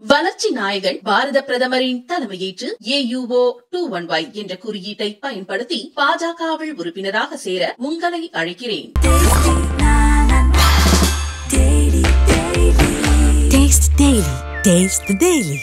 வளர்ச்சி நாயகன் பாரத பிரதமரின் தலைமையேற்று ஏயுஓ டூ ஒன் ஒய் என்ற குறியீட்டை பயன்படுத்தி பாஜகவில் உறுப்பினராக சேர உங்களை அழைக்கிறேன் Taste Daily. Taste the Daily.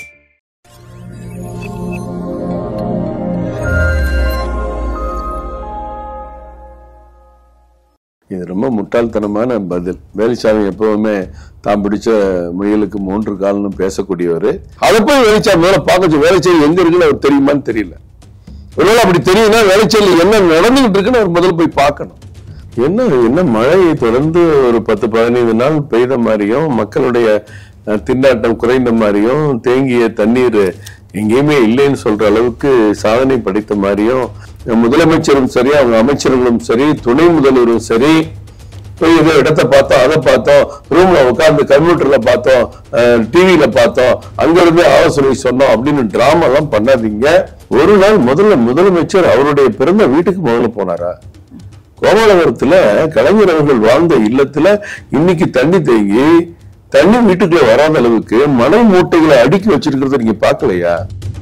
இது ரொம்ப முட்டாள்தனமான பதில் வேலுச்சாமி எப்பவுமே தான் பிடிச்ச முயலுக்கு மூன்று கால்னு பேசக்கூடியவர் அதை போய் வேலுச்சாமி மேல பார்க்க வேலைச்சேரி எங்க இருக்குன்னு அவர் தெரியுமான்னு தெரியல ஒருவேளை அப்படி தெரியும்னா வேலைச்சேரியில் என்ன நடந்துகிட்டு இருக்குன்னு அவர் முதல்ல போய் பார்க்கணும் என்ன என்ன மழை தொடர்ந்து ஒரு பத்து பதினைந்து நாள் பெய்த மாதிரியும் மக்களுடைய அஹ், திண்டாட்டம் குறைந்த மாதிரியும் தேங்கிய தண்ணீர் எங்கேயுமே இல்லைன்னு சொல்ற அளவுக்கு சாதனை படைத்த மாதிரியும் அஹ், முதலமைச்சரும் சரி அவங்க அமைச்சர்களும் சரி துணை முதல்வரும் சரி போய் ஏதோ இடத்த பார்த்தோம் அதை பார்த்தோம் ரூம்ல உட்கார்ந்து கம்ப்யூட்டர்ல பார்த்தோம் டிவியில பார்த்தோம் அங்க இருந்து ஆலோசனை சொன்னோம் அப்படின்னு டிராமா எல்லாம் பண்ணாதீங்க ஒரு நாள் முதல்ல முதலமைச்சர் அவருடைய பிறந்த வீட்டுக்கு முதல்ல போனாரா கோபாலபுரத்துல கலைஞர் அவர்கள் வாழ்ந்த இல்லத்துல இன்னைக்கு தண்ணி தேங்கி தண்ணி வீட்டுக்குள்ள வராத அளவுக்கு மணல் மூட்டைகளை அடுக்கி வச்சிருக்கிறத நீங்க பார்க்கலையா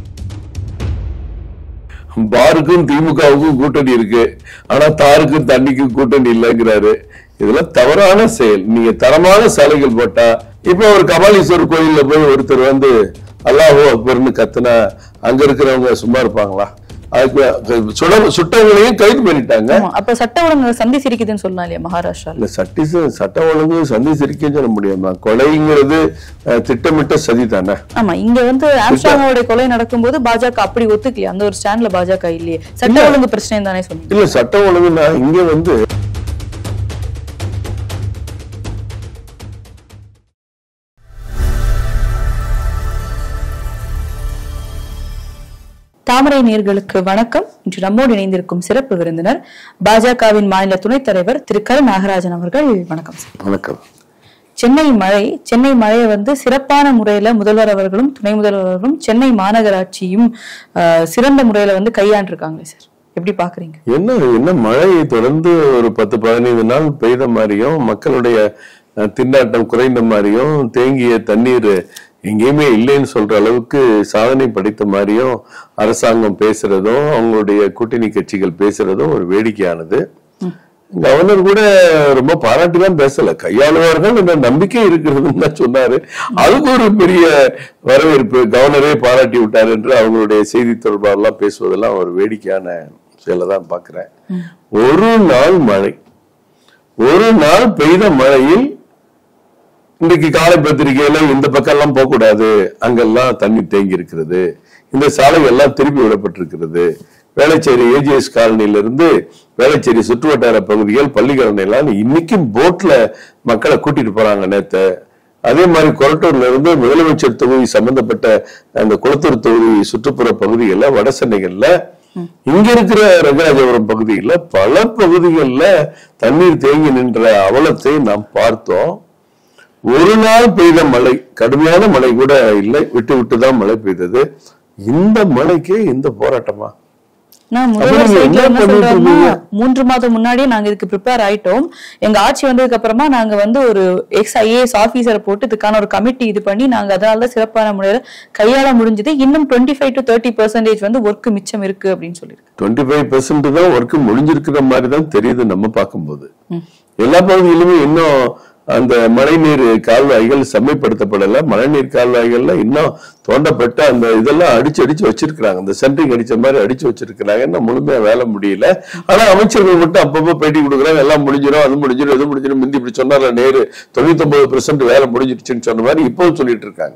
பாருக்கும் திமுகவுக்கும் கூட்டணி இருக்கு ஆனா தாருக்கும் தண்ணிக்கும் கூட்டணி இல்லைங்கிறாரு இதெல்லாம் தவறான செயல் நீங்க தரமான சாலைகள் போட்டா இப்ப ஒரு கபாலீஸ்வரர் கோயில்ல போய் ஒருத்தர் வந்து அல்லாஹோ அக்பர்னு கத்துனா அங்க இருக்கிறவங்க சும்மா இருப்பாங்களா அதுக்கு சுட சுட்டவங்களையும் கைது பண்ணிட்டாங்க ஆமா அப்ப சட்ட ஒழுங்கு சந்தி சிரிக்குதுன்னு சொல்லலாம் இல்லையா மகாராஷ்டிரால இல்ல சட்டி சட்ட ஒழுங்கு சந்தி சிரிக்கன்னு சொல்ல முடியுமா கொலைங்கிறது அஹ், திட்டமிட்ட சதி தானே ஆமா இங்க வந்து ஆம்ஸ்டாங்கோட கொலை நடக்கும்போது பாஜக அப்படி ஒத்துக்கலையா அந்த ஒரு ஸ்டாண்ட்ல பாஜக இல்லையே சட்ட ஒழுங்கு பிரச்சனை தானே சொன்னீங்க இல்ல சட்ட ஒழுங்குனா இங்க வந்து தாமரை நேர்களுக்கு வணக்கம் இன்று நம்மோடு இணைந்திருக்கும் சிறப்பு விருந்தினர் பாஜகவின் மாநில துணைத் தலைவர் திரு கரு நாகராஜன் அவர்கள் வணக்கம் சார் வணக்கம் சென்னை மழை சென்னை மழையை வந்து சிறப்பான முறையில முதல்வர் அவர்களும் துணை முதல்வர் அவர்களும் சென்னை மாநகராட்சியும் ஆஹ், சிறந்த முறையில வந்து கையாண்டிருக்காங்களே சார் எப்படி பாக்குறீங்க என்ன என்ன மழை தொடர்ந்து ஒரு பத்து பதினைந்து நாள் பெய்த மாதிரியும் மக்களுடைய அஹ், திண்டாட்டம் குறைந்த மாதிரியும் தேங்கிய தண்ணீர் எங்கேயுமே இல்லைன்னு சொல்ற அளவுக்கு சாதனை படைத்த மாதிரியும் அரசாங்கம் பேசுறதும் அவங்களுடைய கூட்டணி கட்சிகள் பேசுறதும் ஒரு வேடிக்கையானது கவர்னர் கூட ரொம்ப பாராட்டிலாம் பேசல கையாளுவார்கள் என்ற நம்பிக்கை இருக்கிறதுன்னு தான் சொன்னாரு அதுக்கு ஒரு பெரிய வரவேற்பு கவர்னரே பாராட்டி விட்டார் என்று அவங்களுடைய செய்தி தொடர்பாளர்லாம் பேசுவதெல்லாம் ஒரு வேடிக்கையான செயலை தான் பார்க்கிறேன் ஒரு நாள் மழை ஒரு நாள் பெய்த மழையில் இன்றைக்கு காலை பத்திரிகையில இந்த பக்கம் எல்லாம் போக கூடாது அங்கெல்லாம் தண்ணி தேங்கி இருக்கிறது இந்த சாலை எல்லாம் திருப்பி விடப்பட்டிருக்கிறது வேளச்சேரி ஏஜிஎஸ் காலனில இருந்து வேளச்சேரி சுற்றுவட்டார பகுதிகள் பள்ளிக்கரணை எல்லாம் இன்னைக்கும் போட்ல மக்களை கூட்டிட்டு போறாங்க நேத்த அதே மாதிரி கொரட்டூர்ல இருந்து முதலமைச்சர் தொகுதி சம்பந்தப்பட்ட அந்த குளத்தூர் தொகுதி சுற்றுப்புற பகுதிகளில் வட சென்னைகள்ல இங்க இருக்கிற ரங்கராஜபுரம் பகுதியில் பல பகுதிகளில் தண்ணீர் தேங்கி நின்ற அவலத்தை நாம் பார்த்தோம் ஒரு நாள் பெய்த மழை கடுமையான மழை கூட இல்லை விட்டு விட்டு தான் மழை பெய்தது இந்த மழைக்கே இந்த போராட்டமா நான் அப்ப முதல்வர் நீங்க சைட்ல என்ன என்ன பண்ணிட்டு சொல்றாருன்னா இருக்கீங்க? மூன்று மாதம் முன்னாடியே நாங்க இதுக்கு ப்ரிப்பேர் ஆயிட்டோம் எங்க ஆட்சி வந்ததுக்கு அப்புறமா நாங்க வந்து ஒரு எக்ஸ் ஐஏஎஸ் ஆபீசரை போட்டு இதுக்கான ஒரு கமிட்டி இது பண்ணி நாங்க அதனால தான் சிறப்பான முறையில கையாள முடிஞ்சது இன்னும் twenty five to thirty percentage வந்து ஒர்க் மிச்சம் இருக்கு அப்படின்னு சொல்லியிருக்கு டுவெண்ட்டி ஃபைவ் பெர்சன்ட் தான் ஒர்க் முடிஞ்சிருக்கிற மாதிரி தான் தெரியுது நம்ம பார்க்கும்போது எல்லா பகுதியிலுமே இன்னும் அந்த மழைநீர் கால்வாய்கள் செம்மைப்படுத்தப்படல மழைநீர் கால்வாய்கள்ல இன்னும் தோண்டப்பட்ட அந்த இதெல்லாம் அடிச்சு அடிச்சு வச்சிருக்கிறாங்க இந்த சென்ட்ரிங் அடிச்ச மாதிரி அடிச்சு வச்சிருக்கிறாங்க இன்னும் முழுமையா வேலை முடியல ஆனா அமைச்சர்கள் மட்டும் அப்பப்போ பேட்டி கொடுக்குறாங்க எல்லாம் முடிஞ்சிடும் அது முடிஞ்சிடும் இது முடிஞ்சிடும் முந்தி இப்படி சொன்னார்ல நேரு தொண்ணூத்தி ஒன்பது வேலை முடிஞ்சிடுச்சுன்னு சொன்ன மாதிரி இப்பவும் சொல்லிட்டு இருக்காங்க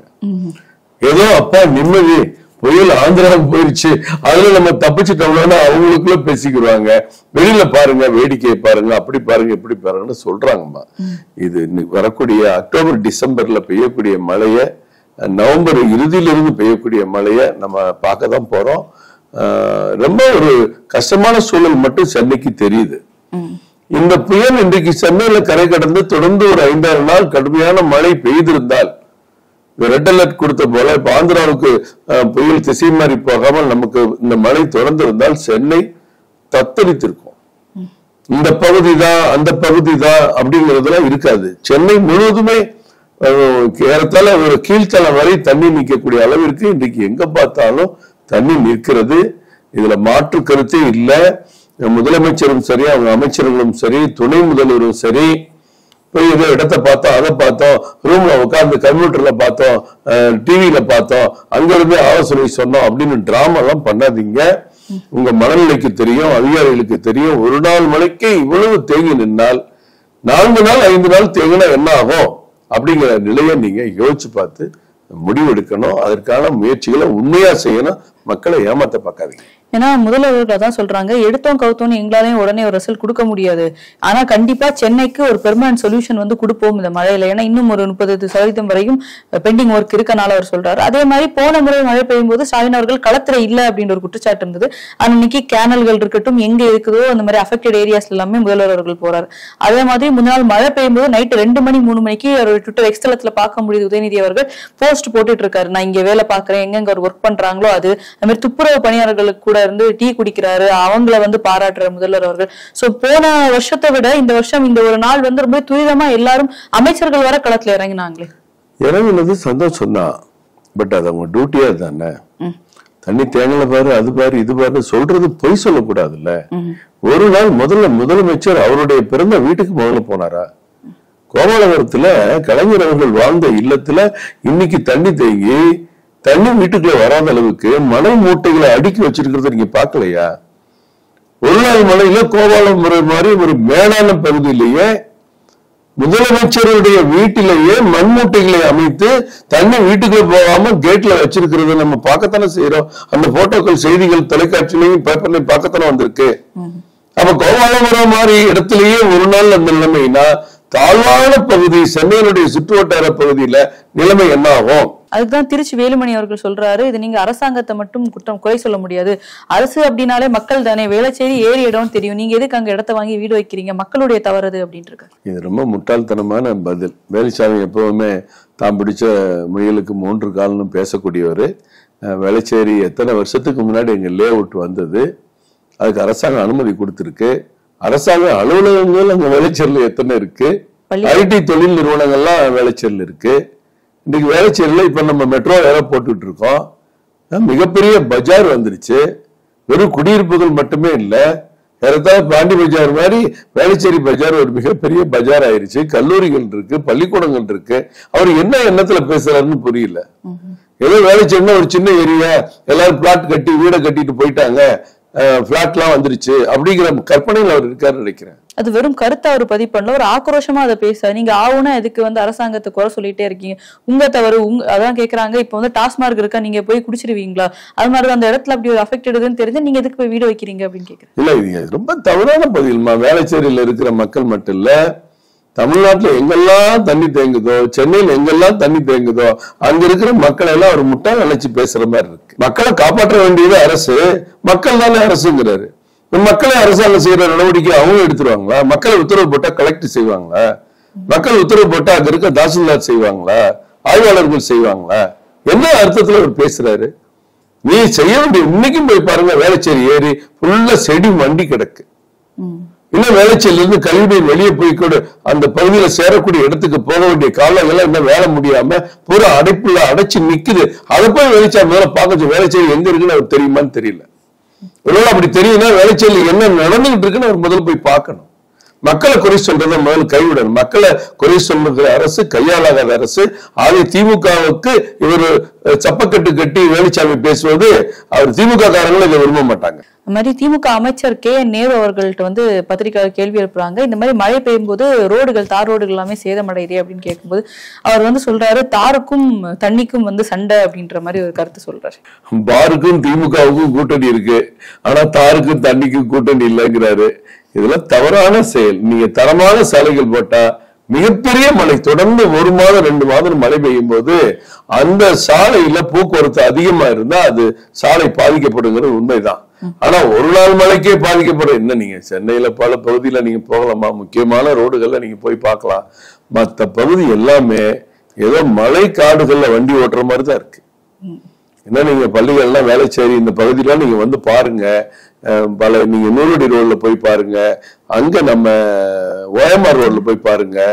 ஏதோ அப்பா நிம்மதி புயல் ஆந்திராவுக்கு போயிருச்சு அதுல நம்ம தப்பிச்சிட்டோம்னா அவங்களுக்குள்ள பேசிக்கிடுவாங்க வெளியில பாருங்க வேடிக்கையை பாருங்க அப்படி பாருங்க இப்படி பாருங்கன்னு சொல்றாங்கம்மா இது இன்னைக்கு வரக்கூடிய அக்டோபர் டிசம்பர்ல பெய்யக்கூடிய மழைய நவம்பர் இறுதியிலிருந்து பெய்யக்கூடிய மழைய நம்ம பார்க்க தான் போறோம் ஆஹ் ரொம்ப ஒரு கஷ்டமான சூழல் மட்டும் சென்னைக்கு தெரியுது இந்த புயல் இன்றைக்கு சென்னையில கரை கடந்து தொடர்ந்து ஒரு ஐந்தாறு நாள் கடுமையான மழை பெய்திருந்தால் ரெட் அலர்ட் கொடுத்த போல இப்ப ஆந்திராவுக்கு அஹ், புயல் திசை மாறி போகாமல் நமக்கு இந்த மழை தொடர்ந்து இருந்தால் சென்னை தத்தளித்திருக்கும் இந்த பகுதி தான் அந்த பகுதி தான் அப்படிங்கறதுலாம் இருக்காது சென்னை முழுவதுமே அஹ், ஏறத்தாழ ஒரு கீழ்த்தளம் வரை தண்ணி நிற்கக்கூடிய அளவிற்கு இன்றைக்கு எங்க பார்த்தாலும் தண்ணி நிற்கிறது இதுல மாற்று கருத்தே இல்ல முதலமைச்சரும் சரி அவங்க அமைச்சர்களும் சரி துணை முதல்வரும் சரி போய் ஏதோ இடத்த பார்த்தோம் அதை பார்த்தோம் ரூம்ல உட்கார்ந்து கம்ப்யூட்டர்ல பார்த்தோம் டிவியில பார்த்தோம் அங்க இருந்து ஆலோசனை சொன்னோம் அப்படின்னு டிராமா எல்லாம் பண்ணாதீங்க உங்க மனநிலைக்கு தெரியும் அதிகாரிகளுக்கு தெரியும் ஒரு நாள் மழைக்கு இவ்வளவு தேங்கி நின்னால் நான்கு நாள் ஐந்து நாள் தேங்கினா என்ன ஆகும் அப்படிங்கிற நிலையை நீங்க யோசிச்சு பார்த்து முடிவெடுக்கணும் அதற்கான முயற்சிகளை உண்மையா செய்யணும் மக்களை ஏமாத்த பார்க்காதீங்க ஏன்னா முதல்வர்கள் அதான் சொல்றாங்க எடுத்தோம் கவுத்தோம்னு எங்களாலையும் உடனே ஒரு ரிசல்ட் கொடுக்க முடியாது ஆனா கண்டிப்பா சென்னைக்கு ஒரு பெர்மனன்ட் சொல்யூஷன் வந்து கொடுப்போம் இந்த மழையில ஏன்னா இன்னும் ஒரு முப்பது சதவீதம் வரையும் பெண்டிங் ஒர்க் இருக்கனால அவர் சொல்றாரு அதே மாதிரி போன முறை மழை பெய்யும் போது ஸ்டாலின் அவர்கள் களத்துல இல்ல அப்படின்ற ஒரு குற்றச்சாட்டு இருந்தது ஆனா இன்னைக்கு கேனல்கள் இருக்கட்டும் எங்க இருக்குதோ அந்த மாதிரி அஃபெக்டட் ஏரியாஸ்ல எல்லாமே முதல்வர் அவர்கள் போறாரு அதே மாதிரி முன்னாள் நாள் மழை பெய்யும் போது நைட் ரெண்டு மணி மூணு மணிக்கு அவர் ட்விட்டர் எக்ஸ்தலத்துல பார்க்க முடியுது உதயநிதி அவர்கள் போஸ்ட் போட்டுட்டு இருக்காரு நான் இங்க வேலை பாக்குறேன் எங்கெங்க அவர் ஒர்க் பண்றாங்களோ அது அது மாதிரி துப்புரவு பணியாளர்களுக்கு கூட இருந்து டீ குடிக்கிறாரு அவங்கள வந்து பாராட்டுற முதல்வர் அவர்கள் சோ போன வருஷத்தை விட இந்த வருஷம் இந்த ஒரு நாள் வந்து ரொம்ப துரிதமா எல்லாரும் அமைச்சர்கள் வர களத்துல இறங்கினாங்களே இறங்குனது சந்தோஷம் தான் பட் அது அவங்க டியூட்டியா தானே ம். தண்ணி தேங்கல பாரு அது பாரு இது பாரு சொல்றது பொய் சொல்லக்கூடாதுல்ல ஒரு நாள் முதல்ல முதலமைச்சர் அவருடைய பிறந்த வீட்டுக்கு முதல்ல போனாரா கோபாலபுரத்துல கலைஞர் அவர்கள் வாழ்ந்த இல்லத்துல இன்னைக்கு தண்ணி தேங்கி தண்ணி வீட்டுக்குள்ள வராத அளவுக்கு மணல் மூட்டைகளை அடுக்கி வச்சிருக்கிறத நீங்க பார்க்கலையா ஒரு நாள் மழையில கோபாலபுரம் மாதிரி ஒரு மேடான பகுதியிலேயே முதலமைச்சருடைய வீட்டிலேயே மண்மூட்டைகளை அமைத்து தண்ணி வீட்டுக்குள்ள போகாம கேட்ல வச்சிருக்கிறத நம்ம பார்க்கத்தானே செய்யறோம் அந்த போட்டோக்கள் செய்திகள் தொலைக்காட்சியிலையும் பேப்பர்லயும் பார்க்கத்தானே வந்திருக்கு அப்ப கோபாலபுரம் மாதிரி இடத்திலேயே ஒரு நாள் அந்த நிலைமைனா தாழ்வான பகுதி சென்னையினுடைய சுற்றுவட்டார பகுதியில நிலைமை என்ன ஆகும் அதுக்குதான் திருச்சி வேலுமணி அவர்கள் சொல்றாரு இது நீங்க அரசாங்கத்தை மட்டும் குற்றம் குறை சொல்ல முடியாது அரசு அப்படின்னாலே மக்கள் தானே வேலைச்சேரி ஏறி இடம் தெரியும் நீங்க எதுக்கு அங்க இடத்த வாங்கி வீடு வைக்கிறீங்க மக்களுடைய தவறது அப்படின்ட்டு இருக்காரு இது ரொம்ப முட்டாள்தனமான பதில் வேலுச்சாமி எப்பவுமே தான் பிடிச்ச முயலுக்கு மூன்று கால்னு பேசக்கூடியவர் வேளச்சேரி எத்தனை வருஷத்துக்கு முன்னாடி எங்க லே அவுட் வந்தது அதுக்கு அரசாங்கம் அனுமதி கொடுத்திருக்கு அரசாங்க அலுவலகங்கள் அங்க வேளச்சேரியில் எத்தனை இருக்கு பள்ளி- ஐடி தொழில் நிறுவனங்கள்லாம் வேளச்சேரியில் இருக்கு இன்னைக்கு வேளச்சேரியில் இப்ப நம்ம மெட்ரோ வேற போட்டுட்டு இருக்கோம் அஹ் மிகப்பெரிய பஜார் வந்துருச்சு வெறும் குடியிருப்புகள் மட்டுமே இல்ல ஏறத்தாழ பாண்டி பஜார் மாதிரி வேளச்சேரி பஜார் ஒரு மிகப்பெரிய பஜார் ஆயிருச்சு கல்லூரிகள் இருக்கு பள்ளிக்கூடங்கள் இருக்கு அவர் என்ன எண்ணத்துல பேசுறாருன்னு புரியல ஏதோ வேளச்சேரினா ஒரு சின்ன ஏரியா எல்லாரும் பிளாட் கட்டி வீடை கட்டிட்டு போயிட்டாங்க பிளாட்லாம் வந்துருச்சு அப்படிங்கிற கற்பனையில் அவர் இருக்காருன்னு நினைக்கிறேன் அது வெறும் கருத்தை அவர் பதிவு பண்ணல ஒரு ஆக்ரோஷமா அதை பேச நீங்க ஆவுனா எதுக்கு வந்து அரசாங்கத்தை குறை சொல்லிட்டே இருக்கீங்க உங்க தவறு உங்க அதான் கேக்குறாங்க இப்ப வந்து டாஸ்மார்க் இருக்கா நீங்க போய் குடிச்சிருவீங்களா அது மாதிரி அந்த இடத்துல அப்படி ஒரு அஃபெக்டடுன்னு தெரிஞ்சு நீங்க எதுக்கு போய் வீடு வைக்கிறீங்க அப்படின்னு கேக்குறேன் இல்ல இது ரொம்ப தவறான பதில்மா வேளச்சேரியில இருக்கிற மக்கள் மட்டும் இல்ல தமிழ்நாட்டுல எங்கெல்லாம் தண்ணி தேங்குதோ சென்னையில் எங்கெல்லாம் தண்ணி தேங்குதோ அங்க இருக்கிற மக்களை எல்லாம் ஒரு முட்டாள் நினைச்சு பேசுற மாதிரி இருக்கு மக்களை காப்பாற்ற வேண்டியது அரசு மக்கள் தானே அரசுங்கிறாரு இப்ப மக்களை அரசாங்கம் செய்யற நடவடிக்கை அவங்க எடுத்துருவாங்களா மக்களை உத்தரவு போட்டா கலெக்டர் செய்வாங்களா மக்கள் உத்தரவு போட்டா அங்க இருக்க தாசில்தார் செய்வாங்களா ஆய்வாளர்கள் செய்வாங்களா என்ன அர்த்தத்துல அவர் பேசுறாரு நீ செய்ய வேண்டிய இன்னைக்கும் போய் பாருங்க வேளச்சேரி ஏரி ஃபுல்லா செடி மண்டி கிடக்கு இன்னும் வேளச்சேரியில இருந்து கழிவுநீர் வெளியே போய் கூட அந்த பகுதியில சேரக்கூடிய இடத்துக்கு போக வேண்டிய காலங்கள்லாம் இன்னும் வேலை முடியாம பூரா அடைப்புல அடைச்சு நிக்குது அதை போய் வெளிச்சா மேல பார்க்க வேளச்சேரி எங்க இருக்குன்னு அவர் தெரியுமான்னு தெரியல ஒருவேளை அப்படி தெரியும்னா வேளச்சேரியில் என்ன நடந்துகிட்டு இருக்குன்னு அவர் முதல்ல போய் பார்க்கணும் மக்களை குறை சொல்றதை முதல்ல கைவிடணும் மக்களை குறை சொல்லுகிற அரசு கையாளாத அரசு ஆகிய திமுகவுக்கு இவர் சப்பக்கட்டு கட்டி வேலுச்சாமி பேசுவது அவர் திமுக காரங்களும் இதை விரும்ப மாட்டாங்க இந்த மாதிரி திமுக அமைச்சர் கே என் நேரு அவர்கள்ட்ட வந்து பத்திரிகையாளர் கேள்வி எழுப்புறாங்க இந்த மாதிரி மழை பெய்யும் போது ரோடுகள் தார் ரோடுகள் எல்லாமே சேதமடையுதே அப்படின்னு கேட்கும்போது அவர் வந்து சொல்றாரு தாருக்கும் தண்ணிக்கும் வந்து சண்டை அப்படின்ற மாதிரி ஒரு கருத்து சொல்றாரு பாருக்கும் திமுகவுக்கும் கூட்டணி இருக்கு ஆனா தாருக்கும் தண்ணிக்கும் கூட்டணி இல்லைங்கிறாரு இதெல்லாம் தவறான செயல் நீங்க தரமான சாலைகள் போட்டா மிகப்பெரிய மழை தொடர்ந்து ஒரு மாதம் ரெண்டு மாதம் மழை பெய்யும் போது அந்த சாலையில போக்குவரத்து அதிகமா இருந்தா அது சாலை பாதிக்கப்படுங்கிறது உண்மைதான் ஆனா ஒரு நாள் மழைக்கே பாதிக்கப்படும் என்ன நீங்க சென்னையில பல பகுதியில நீங்க போகலாமா முக்கியமான ரோடுகள்ல நீங்க போய் பார்க்கலாம் மத்த பகுதி எல்லாமே ஏதோ மலை காடுகள்ல வண்டி ஓட்டுற மாதிரி தான் இருக்கு என்ன நீங்க பள்ளிகள்லாம் வேலைச்சேரி இந்த பகுதியெல்லாம் நீங்க வந்து பாருங்க அஹ் பல நீங்க நூறுடி ரோட்ல போய் பாருங்க அங்க நம்ம ஓஎம்ஆர் ரோட்ல போய் பாருங்க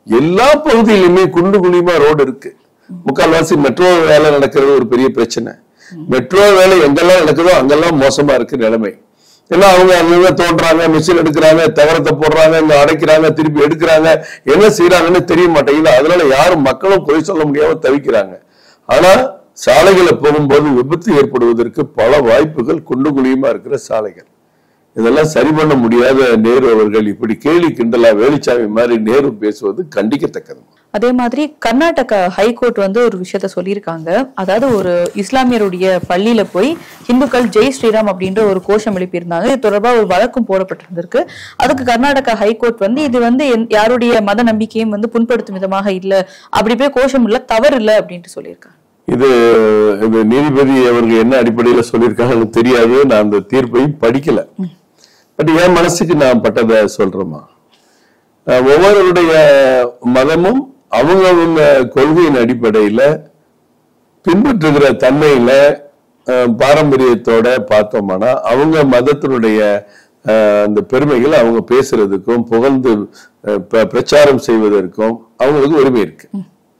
எல்லா பகுதியிலுமே குண்டு குழியுமா ரோடு இருக்கு முக்கால்வாசி மெட்ரோ வேலை நடக்கிறது ஒரு பெரிய பிரச்சனை மெட்ரோ வேலை எங்கெல்லாம் நடக்குதோ அங்கெல்லாம் மோசமா இருக்கு நிலைமை ஏன்னா அவங்க அங்கங்க தோன்றாங்க மிஷின் எடுக்கிறாங்க தகரத்தை போடுறாங்க இங்க அடைக்கிறாங்க திருப்பி எடுக்கிறாங்க என்ன செய்யறாங்கன்னு தெரிய மாட்டேங்குது அதனால யாரும் மக்களும் குறை சொல்ல முடியாம தவிக்கிறாங்க ஆனா சாலைகளை போகும்போது விபத்து ஏற்படுவதற்கு பல வாய்ப்புகள் குண்டு குழியுமா இருக்கிற சாலைகள் இதெல்லாம் சரி பண்ண முடியாத நேரு அவர்கள் இப்படி கேலி கிண்டலா வேலுச்சாமி மாதிரி நேரு பேசுவது கண்டிக்கத்தக்கது அதே மாதிரி கர்நாடகா ஹைகோர்ட் வந்து ஒரு விஷயத்த சொல்லியிருக்காங்க அதாவது ஒரு இஸ்லாமியருடைய பள்ளியில போய் இந்துக்கள் ஜெய் ஸ்ரீராம் அப்படின்ற ஒரு கோஷம் எழுப்பியிருந்தாங்க இது தொடர்பா ஒரு வழக்கும் போடப்பட்டிருந்திருக்கு அதுக்கு கர்நாடகா ஹைகோர்ட் வந்து இது வந்து என்- யாருடைய மத நம்பிக்கையும் வந்து புண்படுத்தும் விதமாக இல்ல அப்படி போய் கோஷம் இல்ல தவறு இல்ல அப்படின்ட்டு சொல்லியிருக்காங்க இது இது நீதிபதி அவர்கள் என்ன அடிப்படையில சொல்லியிருக்காங்கன்னு தெரியாது நான் அந்த தீர்ப்பையும் படிக்கல பட் என் மனசுக்கு நான் பட்டதை சொல்றேமா அஹ் ஒவ்வொருவருடைய மதமும் அவங்கவங்க கொள்கையின் அடிப்படையில பின்பற்றுகிற தன்மையில அஹ், பாரம்பரியத்தோட பார்த்தோம்னா அவங்க மதத்தினுடைய அஹ், அந்த பெருமைகளை அவங்க பேசுறதுக்கும் புகழ்ந்து அஹ், ப- பிரச்சாரம் செய்வதற்கும் அவங்களுக்கு உரிமை இருக்கு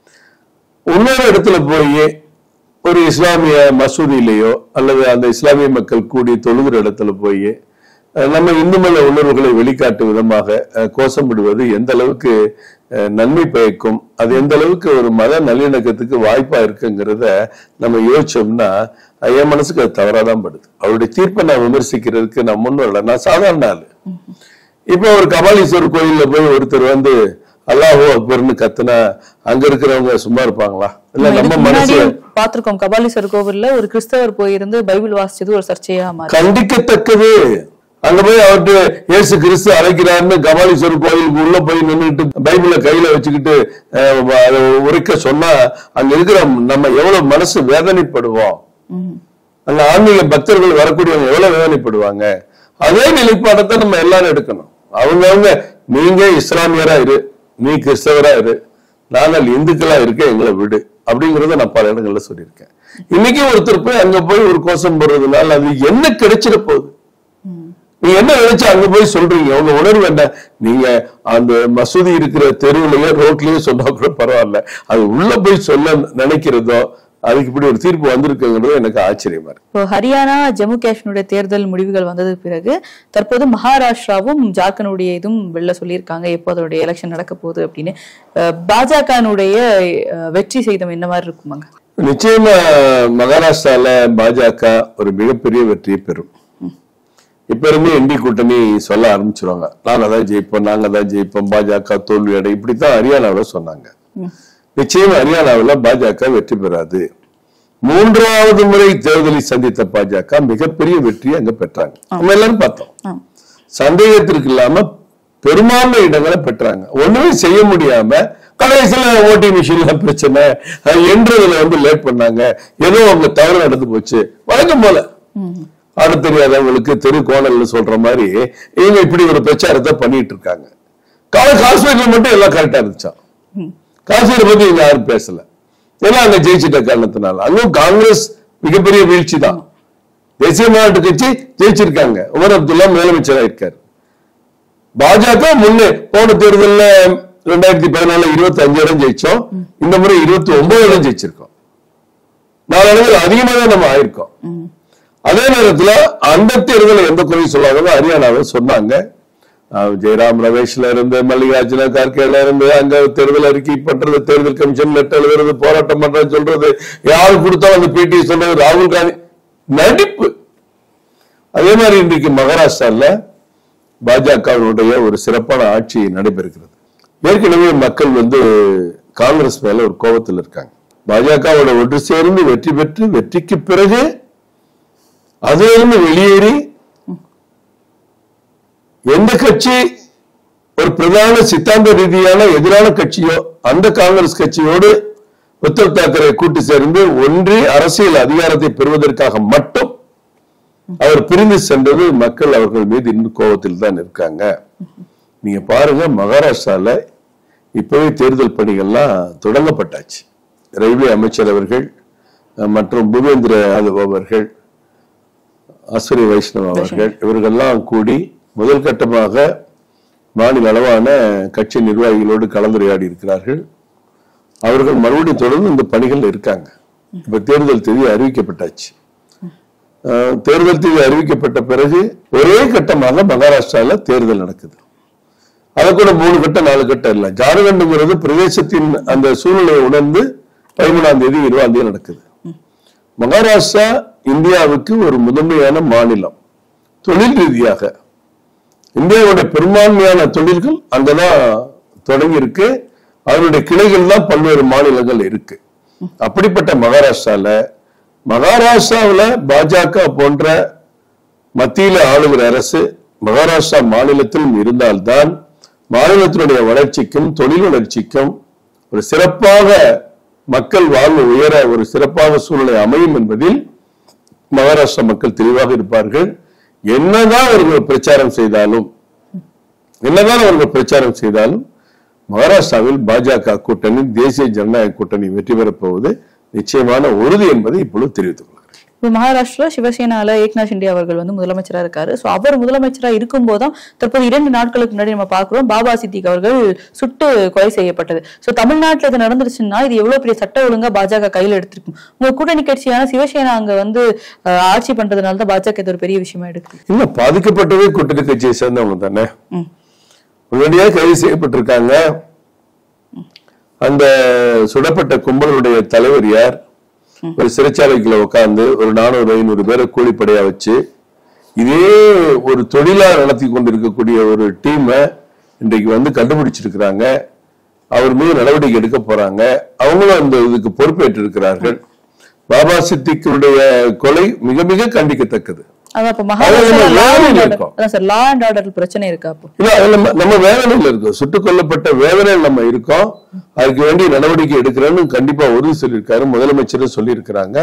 இன்னொரு இடத்துல போய் ஒரு இஸ்லாமிய மசூதியிலேயோ அல்லது அந்த இஸ்லாமிய மக்கள் கூடி தொழுகிற இடத்துல போய் அஹ், நம்ம இந்து மத உணர்வுகளை வெளிக்காட்டும் விதமாக அஹ், கோஷமிடுவது எந்த அளவுக்கு அஹ், நன்மை பயக்கும் அது எந்த அளவுக்கு ஒரு மத நல்லிணக்கத்துக்கு வாய்ப்பா இருக்குங்கிறத நம்ம யோசிச்சோம்னா அஹ், என் மனசுக்கு அது தவறாதான் படுது அவருடைய தீர்ப்பை நான் விமர்சிக்கிறதுக்கு நான் முன்னோட நான் சாதாரண ஆளு இப்போ ஒரு கபாலீஸ்வரர் கோயில்ல போய் ஒருத்தர் வந்து அல்லாஹோ அக்பர்னு கத்துனா அங்க இருக்கிறவங்க சும்மா இருப்பாங்களா இல்ல நம்ம இதுக்கு மனசு முன்னாடியே பார்த்திருக்கோம் கபாலீஸ்வரர் கோவில்ல ஒரு கிறிஸ்தவர் போயிருந்து பைபிள் வாசிச்சது ஒரு சர்ச்சையா மாறி கண்டிக்கத்தக்கது அங்க போய் அவர்கிட்ட இயேசு கிறிஸ்து அழைக்கிறாருன்னு கபாலீஸ்வரர் கோயிலுக்கு உள்ள போய் நின்றுட்டு பைபிளை கையில வச்சுக்கிட்டு அஹ், அதை உரைக்க சொன்னா அங்க இருக்கிற நம்ம எவ்வளவு மனசு வேதனைப்படுவோம் அங்க ஆன்மீக பக்தர்கள் வரக்கூடியவங்க எவ்வளவு வேதனைப்படுவாங்க அதே நிலைப்பாடத்தை நம்ம எல்லாரும் எடுக்கணும் அவங்கவங்க நீங்க இஸ்லாமியரா இரு நீ கிறிஸ்தவரா இரு நாங்கள் இந்துக்களா இருக்க எங்களை விடு அப்படிங்கறத நான் பல இடங்கள்ல சொல்லியிருக்கேன் இன்னைக்கு ஒருத்தர் போய் அங்க போய் ஒரு கோஷம் போடுறதுனால அது என்ன கிடைச்சிட போகுது நீங்க என்ன நினைச்சு அங்க போய் சொல்றீங்க உங்க உணர்வு என்ன நீங்க அந்த மசூதி இருக்கிற தெருவுலயோ ரோட்லயோ சொன்னா கூட பரவாயில்ல அது உள்ள போய் சொல்ல நினைக்கிறதோ அதுக்கு இப்படி ஒரு தீர்ப்பு வந்திருக்குங்கிறது எனக்கு ஆச்சரியமா இருக்கு இப்போ ஹரியானா ஜம்மு காஷ்மீருடைய தேர்தல் முடிவுகள் வந்ததுக்கு பிறகு தற்போது மகாராஷ்டிராவும் ஜார்க்கண்டுடைய இதுவும் வெளில சொல்லியிருக்காங்க எப்போ அதோடைய எலெக்ஷன் நடக்க போகுது அப்படின்னு பாஜகனுடைய வெற்றி செய்தம் என்ன மாதிரி இருக்குமாங்க நிச்சயமா மகாராஷ்டிரால பாஜக ஒரு மிகப்பெரிய வெற்றியை பெறும் இப்ப இருந்து என்டி கூட்டணி சொல்ல ஆரம்பிச்சிருவாங்க நாங்க தான் ஜெயிப்போம் நாங்க தான் ஜெயிப்போம் பாஜக தோல்வி அடை இப்படித்தான் ஹரியானாவுல சொன்னாங்க நிச்சயம் ஹரியானாவுல பாஜக வெற்றி பெறாது மூன்றாவது முறை தேர்தலை சந்தித்த பாஜக மிகப்பெரிய வெற்றியை அங்க பெற்றாங்க நம்ம எல்லாரும் பார்த்தோம் சந்தேகத்திற்கு இல்லாம பெரும்பான்மை இடங்களை பெற்றாங்க ஒண்ணுமே செய்ய முடியாம கடைசியில ஓட்டிங் மிஷின்ல பிரச்சனை அஹ் என்றதுல வந்து லேட் பண்ணாங்க ஏதோ அவங்க தவறு நடந்து போச்சு வழக்கம் போல ஆட தெரியாதவங்களுக்கு தெரு கோணல்னு சொல்ற மாதிரி இவங்க இப்படி ஒரு பிரச்சாரத்தை பண்ணிட்டு இருக்காங்க கால காஷ்மீர்ல மட்டும் எல்லாம் கரெக்டா இருந்துச்சான் காஷ்மீர் பத்தி இங்க யாரும் பேசல ஏன்னா அங்க ஜெயிச்சிட்ட காரணத்தினால அங்கும் காங்கிரஸ் மிகப்பெரிய வீழ்ச்சி தான் தேசிய மாநாட்டு கட்சி ஜெயிச்சிருக்காங்க உமர் அப்துல்லா முதலமைச்சரா இருக்காரு பாஜக முன்னே போன தேர்தல்ல ரெண்டாயிரத்தி பதினாலு இருபத்தி அஞ்சு இடம் ஜெயிச்சோம் இந்த முறை இருபத்தி ஒன்பது இடம் ஜெயிச்சிருக்கோம் நாலு இடங்கள் அதிகமா தான் நம்ம ஆயிருக்கோம் அதே நேரத்துல அந்த தேர்தலை எந்த குறை சொல்லாதவங்க ஹரியானாவை சொன்னாங்க அஹ் ஜெயராம் ரமேஷ்ல இருந்து மல்லிகார்ஜுன கார்கேல இருந்து அங்க தேர்தல் அறிக்கை பண்றது தேர்தல் கமிஷன் லெட்டர் எழுதுறது போராட்டம் பண்றது சொல்றது யாரு கொடுத்தாலும் அந்த பேட்டி சொல்றது ராகுல் காந்தி நடிப்பு அதே மாதிரி இன்றைக்கு மகாராஷ்டிரால பாஜகவினுடைய ஒரு சிறப்பான ஆட்சி நடைபெறுகிறது ஏற்கனவே மக்கள் வந்து காங்கிரஸ் மேல ஒரு கோபத்தில் இருக்காங்க பாஜகவோட ஒன்று சேர்ந்து வெற்றி பெற்று வெற்றிக்கு பிறகு அதிலிருந்து வெளியேறி எந்த கட்சி ஒரு பிரதான சித்தாந்த ரீதியான எதிரான கட்சியோ அந்த காங்கிரஸ் கட்சியோடு உத்தவ் தாக்கரே கூட்டு சேர்ந்து ஒன்றி அரசியல் அதிகாரத்தை பெறுவதற்காக மட்டும் அவர் பிரிந்து சென்றது மக்கள் அவர்கள் மீது இன்னும் கோபத்தில் தான் இருக்காங்க நீங்க பாருங்க மகாராஷ்டிரால இப்பவே தேர்தல் பணிகள்லாம் தொடங்கப்பட்டாச்சு ரயில்வே அமைச்சர் அவர்கள் அஹ், மற்றும் பூபேந்திர யாதவ் அவர்கள் அஸ்வரி வைஷ்ணவ் அவர்கள் இவர்கள்லாம் கூடி முதல் கட்டமாக மாநில அளவான கட்சி நிர்வாகிகளோடு கலந்துரையாடி இருக்கிறார்கள் அவர்கள் மறுபடியும் தொடர்ந்து இந்த பணிகள் இருக்காங்க இப்ப தேர்தல் தேதி அறிவிக்கப்பட்டாச்சு அஹ், தேர்தல் தேதி அறிவிக்கப்பட்ட பிறகு ஒரே கட்டமாக மகாராஷ்டிரால தேர்தல் நடக்குது அது கூட மூணு கட்டம் நாலு கட்டம் இல்ல ஜார்க்கண்டுங்கிறது பிரதேசத்தின் அந்த சூழ்நிலையை உணர்ந்து பதிமூணாம் தேதி இருபதாம் தேதி நடக்குது மகாராஷ்டிரா இந்தியாவுக்கு ஒரு முதன்மையான மாநிலம் தொழில் ரீதியாக இந்தியாவுடைய பெரும்பான்மையான தொழில்கள் அங்கதான் தொடங்கி இருக்கு அதனுடைய கிளைகள் தான் பல்வேறு மாநிலங்கள் இருக்கு அப்படிப்பட்ட மகாராஷ்டிரால மகாராஷ்டிராவுல பாஜக போன்ற மத்தியில ஆளுகிற அரசு மகாராஷ்டிரா மாநிலத்திலும் இருந்தால்தான் மாநிலத்தினுடைய வளர்ச்சிக்கும் தொழில் வளர்ச்சிக்கும் ஒரு சிறப்பாக மக்கள் வாழ்வு உயர ஒரு சிறப்பாக சூழ்நிலை அமையும் என்பதில் மகாராஷ்டிரா மக்கள் தெளிவாக இருப்பார்கள் என்னதான் அவர்கள் பிரச்சாரம் செய்தாலும் என்னதான் அவர்கள் பிரச்சாரம் செய்தாலும் மகாராஷ்டிராவில் பாஜக கூட்டணி தேசிய ஜனநாயக கூட்டணி வெற்றி பெறப் போவது நிச்சயமான உறுதி என்பதை இப்பொழுது தெரிவித்துக் கொள்கிறேன் இப்போ மகாராஷ்டிரா சிவசேனால ஏக்நாத் ஷிண்டே அவர்கள் வந்து முதலமைச்சரா இருக்காரு சோ அவர் முதலமைச்சரா இருக்கும்போதும் தற்போது இரண்டு நாட்களுக்கு முன்னாடி நம்ம பார்க்கிறோம் பாபா சித்திக் அவர்கள் சுட்டு கொலை செய்யப்பட்டது சோ தமிழ்நாட்டுல இது நடந்துருச்சுன்னா இது எவ்வளவு பெரிய சட்ட ஒழுங்கா பாஜக கையில எடுத்திருக்கும் உங்க கூட்டணி கட்சியான சிவசேனா அங்க வந்து அஹ், ஆட்சி பண்றதுனால தான் பாஜக இது ஒரு பெரிய விஷயமா எடுக்குது இல்ல பாதிக்கப்பட்டதே கூட்டணி கட்சியை சேர்ந்தவங்க தானே ம். உடனடியாக கைது செய்யப்பட்டிருக்காங்க அந்த சுடப்பட்ட கும்பலுடைய தலைவர் யார் ஒரு சிறைச்சாலைக்குள்ள உட்கார்ந்து ஒரு நானூறு ஐநூறு பேரை கூலிப்படையா வச்சு இதே ஒரு தொழிலா நடத்தி கொண்டிருக்கக்கூடிய ஒரு டீமை இன்றைக்கு வந்து கண்டுபிடிச்சிருக்கிறாங்க அவர் மீது நடவடிக்கை எடுக்க போறாங்க அவங்களும் அந்த இதுக்கு பொறுப்பேற்று இருக்கிறார்கள் பாபா சித்திக்குடைய கொலை மிக மிக கண்டிக்கத்தக்கது அதான் இப்ப அது நம்ம மகாராஷ்டிரா law and வேலையில order- இருக்கோம். அதான் சார் லா அண்ட் ஆர்டர் பிரச்சனை இருக்கா அப்போ இல்ல அது நம்ம நம்ம வேதனையில இருக்கோம் சுட்டுக் கொல்லப்பட்ட வேதனையில் நம்ம இருக்கோம் அதுக்கு வேண்டிய நடவடிக்கை எடுக்கிறேன்னு கண்டிப்பா உறுதி சொல்லியிருக்காரு முதலமைச்சரும் சொல்லியிருக்கிறாங்க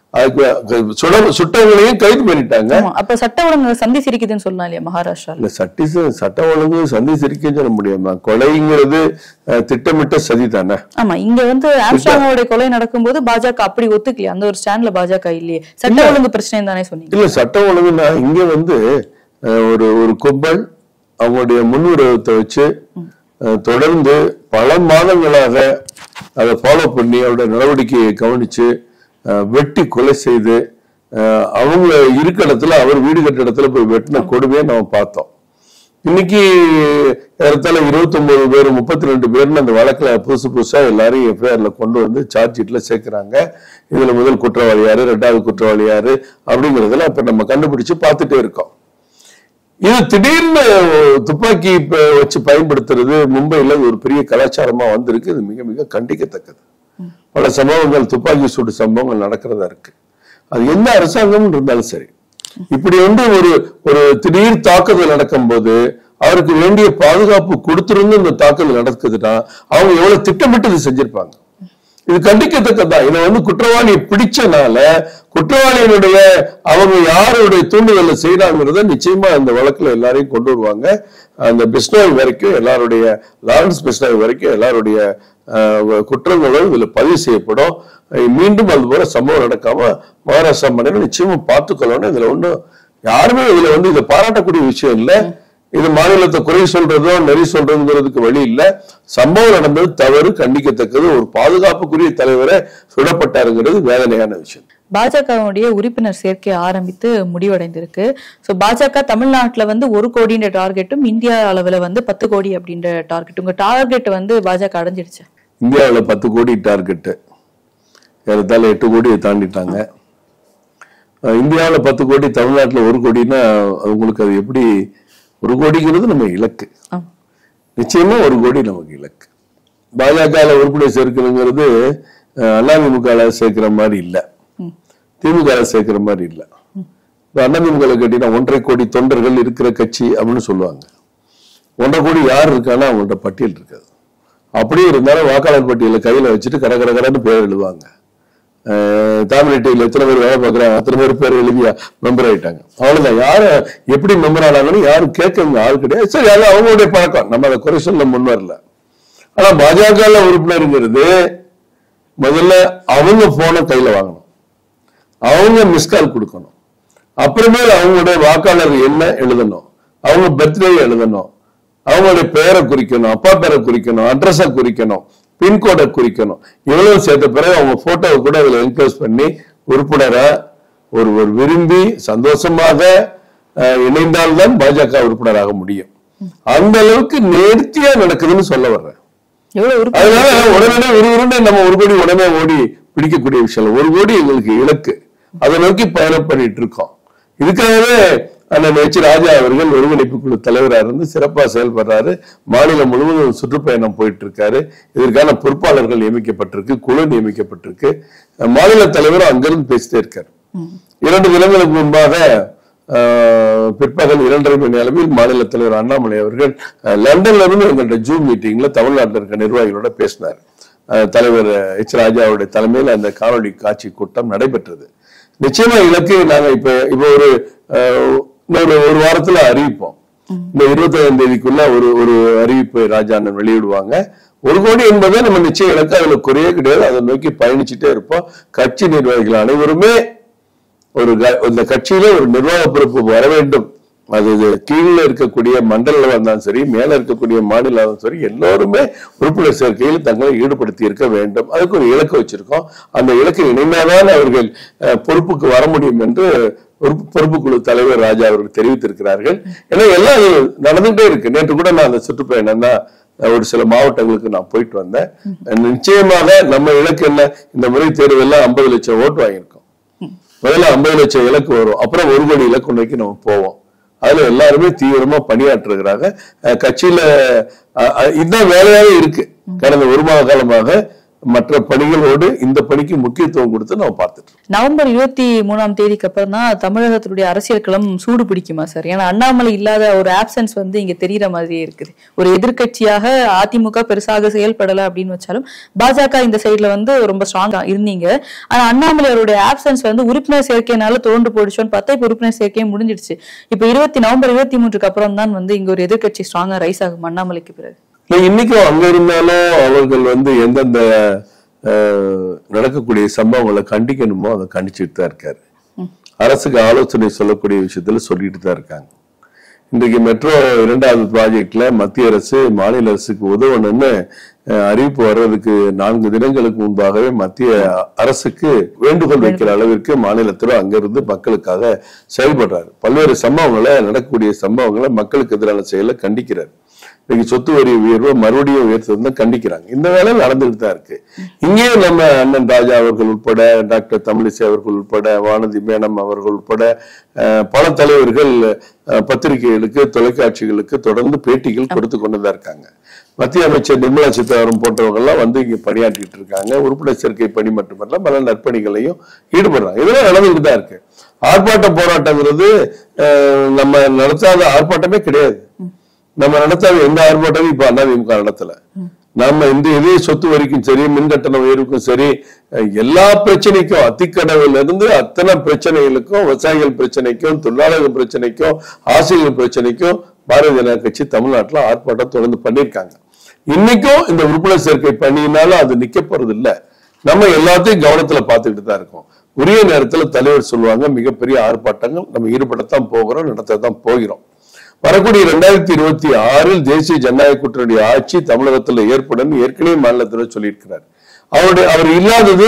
அதுக்கு சுட சுட்டவங்களையும் கைது பண்ணிட்டாங்க ஆமா அப்ப சட்ட ஒழுங்கு சந்தி சிரிக்குதுன்னு சொல்லலாம் இல்லையா மகாராஷ்டிரால இல்ல சட்டி சட்டம் ஒழுங்கு சந்தி சிரிக்க சொல்ல முடியுமா கொலைங்கிறது அஹ், திட்டமிட்ட சதி தானே ஆமா இங்க வந்து ஆம்ஸ்டாங்கோட கொலை நடக்கும்போது பாஜக அப்படி ஒத்துக்கலையா அந்த ஒரு ஸ்டாண்ட்ல பாஜக இல்லையே சட்ட ஒழுங்கு பிரச்சனை தானே சொன்னீங்க இல்ல சட்டம் ஒழுங்குனா இங்க வந்து அஹ், ஒரு ஒரு கும்பல் அவங்களுடைய முன்னுரிமத்தை வச்சு அஹ், தொடர்ந்து பல மாதங்களாக அதை ஃபாலோ பண்ணி அவருடைய நடவடிக்கையை கவனிச்சு அஹ், வெட்டி கொலை செய்து அஹ், அவங்க இருக்க இடத்துல அவர் வீடு கட்ட இடத்துல போய் வெட்டின கொடுமையை நம்ம பார்த்தோம் இன்னைக்கு ஏறத்தாழ இருபத்தி ஒன்பது பேர் முப்பத்தி ரெண்டு பேர்னு அந்த வழக்குல புதுசு புதுசா எல்லாரையும் எஃப்ஐஆர்ல கொண்டு வந்து சார்ஜ் ஷீட்ல சேர்க்கிறாங்க இதுல முதல் குற்றவாளி யாரு ரெண்டாவது குற்றவாளி யாரு அப்படிங்கறதுல இப்ப நம்ம கண்டுபிடிச்சு பார்த்துட்டே இருக்கோம் இது திடீர்னு துப்பாக்கி ப- வச்சு பயன்படுத்துறது மும்பைல ஒரு பெரிய கலாச்சாரமா வந்திருக்கு இது மிக மிக கண்டிக்கத்தக்கது பல சம்பவங்கள் துப்பாக்கி சூடு சம்பவங்கள் நடக்கிறதா இருக்கு அது எந்த அரசாங்கம் இருந்தாலும் சரி இப்படி வந்து ஒரு ஒரு திடீர் தாக்குதல் நடக்கும்போது அவருக்கு வேண்டிய பாதுகாப்பு கொடுத்திருந்து இந்த தாக்குதல் நடக்குதுன்னா அவங்க எவ்வளவு திட்டமிட்டு இது செஞ்சிருப்பாங்க இது கண்டிக்கத்தக்கதான் இதை வந்து குற்றவாளியை பிடிச்சனால குற்றவாளியினுடைய அவங்க யாருடைய தூண்டுதலை செய்யறாங்கிறத நிச்சயமா அந்த வழக்குல எல்லாரையும் கொண்டு வருவாங்க அந்த பிஸ்னோய் வரைக்கும் எல்லாருடைய லாரன்ஸ் பிஸ்னோய் வரைக்கும் எல்லாருடைய அஹ், குற்றங்களும் இதுல பதிவு செய்யப்படும் அஹ், மீண்டும் அது போல சம்பவம் நடக்காம மகாராஷ்டிரா மாநிலம் நிச்சயமா பார்த்துக்கொள்ளணும் இதுல ஒண்ணும் யாருமே இதுல வந்து இதை பாராட்டக்கூடிய விஷயம் இல்ல இது மாநிலத்தை குறை சொல்றதோ நெறி சொல்றதுங்கிறதுக்கு வழி இல்ல சம்பவம் நடந்தது தவறு கண்டிக்கத்தக்கது ஒரு பாதுகாப்புக்குரிய தலைவரை சுடப்பட்டாருங்கிறது வேதனையான விஷயம் பாஜகவுடைய உறுப்பினர் சேர்க்கை ஆரம்பித்து முடிவடைந்திருக்கு சோ பாஜக தமிழ்நாட்டுல வந்து ஒரு கோடின்ற டார்கெட்டும் இந்தியா அளவுல வந்து பத்து கோடி அப்படின்ற டார்கெட் உங்க டார்கெட் வந்து பாஜக அடைஞ்சிடுச்சு இந்தியாவுல பத்து கோடி டார்கெட்டு ஏறத்தாழ எட்டு கோடியை தாண்டிட்டாங்க அஹ் இந்தியாவுல பத்து கோடி தமிழ்நாட்டுல ஒரு கோடின்னா உங்களுக்கு அது எப்படி ஒரு கோடிங்கிறது நம்ம இலக்கு ஆமா. நிச்சயமா ஒரு கோடி நமக்கு இலக்கு பாஜக உறுப்பினர் சேர்க்கணுங்கிறது அஹ், அதிமுக ல சேர்க்கிற மாதிரி இல்ல திமுக ல சேர்க்கிற மாதிரி இல்ல இப்ப அதிமுக ல கேட்டீங்கன்னா ஒன்றரை கோடி தொண்டர்கள் இருக்கிற கட்சி அப்படின்னு சொல்லுவாங்க ஒன்றரை கோடி யார் இருக்கான்னா அவங்கள்ட்ட பட்டியல் இருக்காது அப்படியே இருந்தாலும் வாக்காளர் பட்டியலை கையில வச்சுட்டு கர கர கரன்னு பேர் எழுதுவாங்க தாமிரட்டையில் எத்தனை பேர் வேலை பார்க்குறாங்க அத்தனை பேர் பேர் எழுதியா மெம்பர் ஆயிட்டாங்க அவ்வளவுதான் யார எப்படி மெம்பர் ஆனாங்கன்னு யாரும் கேட்கங்க ஆள் கிடையாது சரி அது அவங்களுடைய பழக்கம் நம்ம அதை குறை சொல்ல முன் வரல ஆனா பாஜக உறுப்பினருங்கிறது முதல்ல அவங்க போனை கையில வாங்கணும் அவங்க மிஸ்கால் கொடுக்கணும் அப்புறமேல் அவங்களுடைய வாக்காளர் என்ன எழுதணும் அவங்க பர்த்டே எழுதணும் அவங்களுடைய பெயரை குறிக்கணும் அப்பா பேரை குறிக்கணும் அட்ரஸை குறிக்கணும் பின்கோடை குறிக்கணும் இவ்வளவு சேர்த்த பிறகு அவங்க போட்டோவை கூட அதுல என்க்ளோஸ் பண்ணி உறுப்பினரா ஒருவர் விரும்பி சந்தோஷமாக அஹ், இணைந்தால்தான் பாஜக உறுப்பினராக முடியும் அந்த அளவுக்கு நேர்த்தியா நடக்குதுன்னு சொல்ல வர்றேன் எவ்வளவு உறுப்பு அதனால உடனே விறுவிறுன்னு நம்ம ஒரு கோடி உடனே ஓடி பிடிக்கக்கூடிய விஷயம் இல்ல. ஒரு கோடி எங்களுக்கு இலக்கு அதை நோக்கி பயணம் பண்ணிட்டு இருக்கோம் இதுக்காகவே அண்ணன் எச் ராஜா அவர்கள் ஒருங்கிணைப்பு குழு தலைவராக இருந்து சிறப்பா செயல்படுறாரு மாநிலம் முழுவதும் சுற்றுப்பயணம் போயிட்டு இருக்காரு இதற்கான பொறுப்பாளர்கள் நியமிக்கப்பட்டிருக்கு குழு நியமிக்கப்பட்டிருக்கு மாநில தலைவரும் அங்கிருந்து பேசிட்டே இருக்காரு இரண்டு தினங்களுக்கு முன்பாக ஆஹ், பிற்பகல் இரண்டரை மணி அளவில் மாநில தலைவர் அண்ணாமலை அவர்கள் அஹ், லண்டன்ல இருந்து எங்கள்ட்ட ஜூம் மீட்டிங்ல தமிழ்நாட்டில் இருக்க நிர்வாகிகளோட பேசினார் அஹ், தலைவர் எச் ராஜாவுடைய தலைமையில் அந்த காணொளி காட்சி கூட்டம் நடைபெற்றது நிச்சயமா இலக்கு நாங்க இப்ப இப்ப ஒரு அஹ், இன்னொரு ஒரு வாரத்துல அறிவிப்போம் இந்த இருபத்தி ஏழாம் தேதிக்குள்ள ஒரு ஒரு அறிவிப்பு ராஜா அண்ணன் வெளியிடுவாங்க ஒரு கோடி என்பதை நம்ம நிச்சயம் இலக்கு அதுல குறையே கிடையாது அதை நோக்கி பயணிச்சுட்டே இருப்போம் கட்சி நிர்வாகிகள் அனைவருமே ஒரு க- இந்த கட்சியில ஒரு நிர்வாக பொறுப்பு வர வேண்டும் அது இது கீழே இருக்கக்கூடிய மண்டல இருந்தாலும் சரி மேல இருக்கக்கூடிய மாநில இருந்தாலும் சரி எல்லோருமே உறுப்பினர் சேர்க்கையில் தங்களை ஈடுபடுத்தி இருக்க வேண்டும் அதுக்கு ஒரு இலக்கு வச்சிருக்கோம் அந்த இலக்கு இணைந்தாதான் அவர்கள் அஹ், பொறுப்புக்கு வர முடியும் என்று பொறுப்பு பொறுப்புக்குழு தலைவர் ராஜா அவர்கள் தெரிவித்திருக்கிறார்கள் ஏன்னா எல்லாம் அது நடந்துகிட்டே இருக்கு நேற்று கூட நான் அந்த சுற்றுப்பயணம் தான் ஒரு சில மாவட்டங்களுக்கு நான் போயிட்டு வந்தேன் நிச்சயமாக நம்ம இலக்கு என்ன இந்த முறை தேர்வெல்லாம் ஐம்பது லட்சம் ஓட்டு வாங்கியிருக்கோம் முதல்ல ஐம்பது லட்சம் இலக்கு வரும் அப்புறம் ஒரு கோடி இலக்கு நோக்கி நம்ம போவோம் அதுல எல்லாருமே தீவிரமா பணியாற்றுகிறாங்க அஹ் கட்சியில அஹ், அஹ், இதுதான் வேலையாவே இருக்கு கடந்த ஒரு மாத காலமாக மற்ற பணிகளோடு இந்த பணிக்கு முக்கியத்துவம் கொடுத்து நம்ம பார்த்துட்டு இருக்கோம். நவம்பர் இருபத்தி மூணாம் தேதிக்கு அப்புறம் தான் தமிழகத்தினுடைய அரசியல் களம் சூடு பிடிக்குமா சார் ஏன்னா அண்ணாமலை இல்லாத ஒரு ஆப்சன்ஸ் வந்து இங்க தெரியற மாதிரியே இருக்குது ஒரு எதிர்க்கட்சியாக அதிமுக பெருசாக செயல்படல அப்படின்னு வச்சாலும் பாஜக இந்த சைடுல வந்து ரொம்ப ஸ்ட்ராங்கா இருந்தீங்க ஆனா அண்ணாமலை அவருடைய ஆப்சன்ஸ் வந்து உறுப்பினர் சேர்க்கையினால தோண்டு போயிடுச்சோன்னு பார்த்தா இப்ப உறுப்பினர் சேர்க்கையும் முடிஞ்சிடுச்சு இப்ப இருபத்தி நவம்பர் இருபத்தி மூன்றுக்கு அப்புறம் தான் வந்து இங்க ஒரு எதிர்க்கட்சி ஸ்ட்ராங்கா ரைஸ் ஆகும் அண்ணாமலைக்கு பிறகு இல்ல, இன்னைக்கும் அங்க இருந்தாலும் அவர்கள் வந்து எந்தெந்த அஹ், நடக்கக்கூடிய சம்பவங்களை கண்டிக்கணுமோ அதை கண்டிச்சுட்டு தான் இருக்காரு அரசுக்கு ஆலோசனை சொல்லக்கூடிய விஷயத்துல சொல்லிட்டு தான் இருக்காங்க இன்றைக்கு மெட்ரோ இரண்டாவது ப்ராஜெக்ட்ல மத்திய அரசு மாநில அரசுக்கு உதவணும்னு அஹ், அறிவிப்பு வர்றதுக்கு நான்கு தினங்களுக்கு முன்பாகவே மத்திய அரசுக்கு வேண்டுகோள் வைக்கிற அளவிற்கு மாநிலத்திலும் அங்கிருந்து மக்களுக்காக செயல்படுறாரு பல்வேறு சம்பவங்களை நடக்கக்கூடிய சம்பவங்களை மக்களுக்கு எதிரான செயலை கண்டிக்கிறார் இன்னைக்கு சொத்து வரி உயர்வு மறுபடியும் உயர்த்தது கண்டிக்கிறாங்க இந்த வேலை நடந்துகிட்டு தான் இருக்கு இங்கேயும் நம்ம அண்ணன் ராஜா அவர்கள் உட்பட டாக்டர் தமிழிசை அவர்கள் உட்பட வானதி மேனம் அவர்கள் உட்பட அஹ், பல தலைவர்கள் அஹ், பத்திரிகைகளுக்கு தொலைக்காட்சிகளுக்கு தொடர்ந்து பேட்டிகள் கொடுத்து கொண்டுதான் இருக்காங்க மத்திய அமைச்சர் நிர்மலா சீதாராமன் போன்றவங்க எல்லாம் வந்து இங்க பணியாற்றிட்டு இருக்காங்க உறுப்பினர் சேர்க்கை பணி மட்டுமல்ல பல நற்பணிகளையும் ஈடுபடுறாங்க இதெல்லாம் நடந்துகிட்டு தான் இருக்கு ஆர்ப்பாட்ட போராட்டங்கிறது அஹ், நம்ம நடத்தாத ஆர்ப்பாட்டமே கிடையாது நம்ம நடத்தாத எந்த ஆர்ப்பாட்டமும் இப்ப அதிமுக நடத்தல நம்ம இந்த இதே சொத்து வரிக்கும் சரி மின் கட்டண உயர்வுக்கும் சரி அஹ், எல்லா பிரச்சனைக்கும் அத்திக்கடவுல இருந்து அத்தனை பிரச்சனைகளுக்கும் விவசாயிகள் பிரச்சனைக்கும் தொழிலாளர்கள் பிரச்சனைக்கும் ஆசிரியர் பிரச்சனைக்கும் பாரதிய ஜனதா கட்சி தமிழ்நாட்டுல ஆர்ப்பாட்டம் தொடர்ந்து பண்ணியிருக்காங்க இன்னைக்கும் இந்த உறுப்பினர் சேர்க்கை பண்ணினாலும் அது நிக்க போறது இல்ல நம்ம எல்லாத்தையும் கவனத்துல பார்த்துக்கிட்டு தான் இருக்கோம் உரிய நேரத்துல தலைவர் சொல்லுவாங்க மிகப்பெரிய ஆர்ப்பாட்டங்கள் நம்ம ஈடுபடத்தான் போகிறோம் நடத்தத்தான் போகிறோம் வரக்கூடிய இரண்டாயிரத்தி இருபத்தி ஆறில் தேசிய ஜனநாயக கூட்டணியுடைய ஆட்சி தமிழகத்துல ஏற்படும் ஏற்கனவே மாநிலத்தில் சொல்லியிருக்கிறார் அவருடைய அவர் இல்லாதது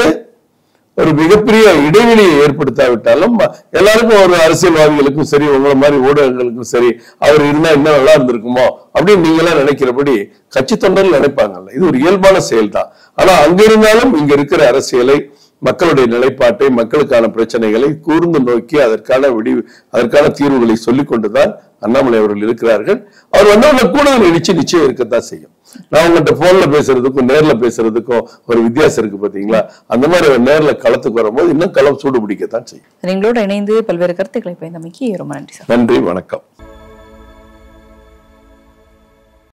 ஒரு மிகப்பெரிய இடைவெளியை ஏற்படுத்தாவிட்டாலும் எல்லாருக்கும் ஒரு அரசியல்வாதிகளுக்கும் சரி உங்களை மாதிரி ஊடகங்களுக்கும் சரி அவர் இருந்தா இன்னும் நல்லா இருந்திருக்குமோ அப்படின்னு நீங்க எல்லாம் நினைக்கிறபடி கட்சி தொண்டர்கள் நினைப்பாங்கல்ல இது ஒரு இயல்பான செயல் தான் ஆனா அங்க இருந்தாலும் இங்க இருக்கிற அரசியலை மக்களுடைய நிலைப்பாட்டை மக்களுக்கான பிரச்சனைகளை கூர்ந்து நோக்கி அதற்கான விடி அதற்கான தீர்வுகளை சொல்லிக் கொண்டுதான் அண்ணாமலை அவர்கள் இருக்கிறார்கள் அவர் வந்து உள்ள கூடுதல் எழுச்சி நிச்சயம் இருக்கத்தான் செய்யும் நான் உங்கள்கிட்ட போன்ல பேசுறதுக்கும் நேர்ல பேசுறதுக்கும் ஒரு வித்தியாசம் இருக்கு பாத்தீங்களா அந்த மாதிரி அவர் நேர்ல களத்துக்கு வரும்போது இன்னும் களம் சூடு பிடிக்கத்தான் செய்யும் எங்களோட இணைந்து பல்வேறு கருத்துக்களை பயந்தமைக்கு ரொம்ப நன்றி சார் நன்றி வணக்கம்